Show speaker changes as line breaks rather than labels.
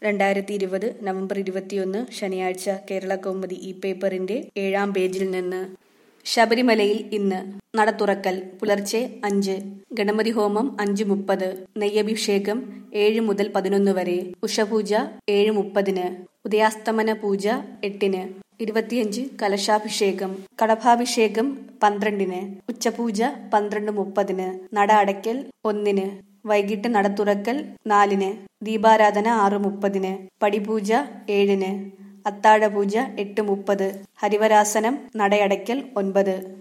രണ്ടായിരത്തി ഇരുപത് നവംബർ ഇരുപത്തിയൊന്ന് ശനിയാഴ്ച കേരള കൗമുദി ഈ പേപ്പറിന്റെ ഏഴാം പേജിൽ നിന്ന് ശബരിമലയിൽ ഇന്ന് നട തുറക്കൽ പുലർച്ചെ അഞ്ച് ഗണപതി ഹോമം അഞ്ച് മുപ്പത് നെയ്യഭിഷേകം ഏഴ് മുതൽ പതിനൊന്ന് വരെ ഉഷപൂജ ഏഴ് മുപ്പതിന് ഉദയാസ്തമന പൂജ എട്ടിന് ഇരുപത്തിയഞ്ച് കലശാഭിഷേകം കടഭാഭിഷേകം പന്ത്രണ്ടിന് ഉച്ചപൂജ പന്ത്രണ്ട് മുപ്പതിന് നട അടയ്ക്കൽ ഒന്നിന് വൈകിട്ട് നട തുറക്കൽ നാലിന് ദീപാരാധന ആറ് മുപ്പതിന് പടിപൂജ ഏഴിന് അത്താഴപൂജ എട്ട് മുപ്പത് ഹരിവരാസനം നടയടയ്ക്കൽ ഒൻപത്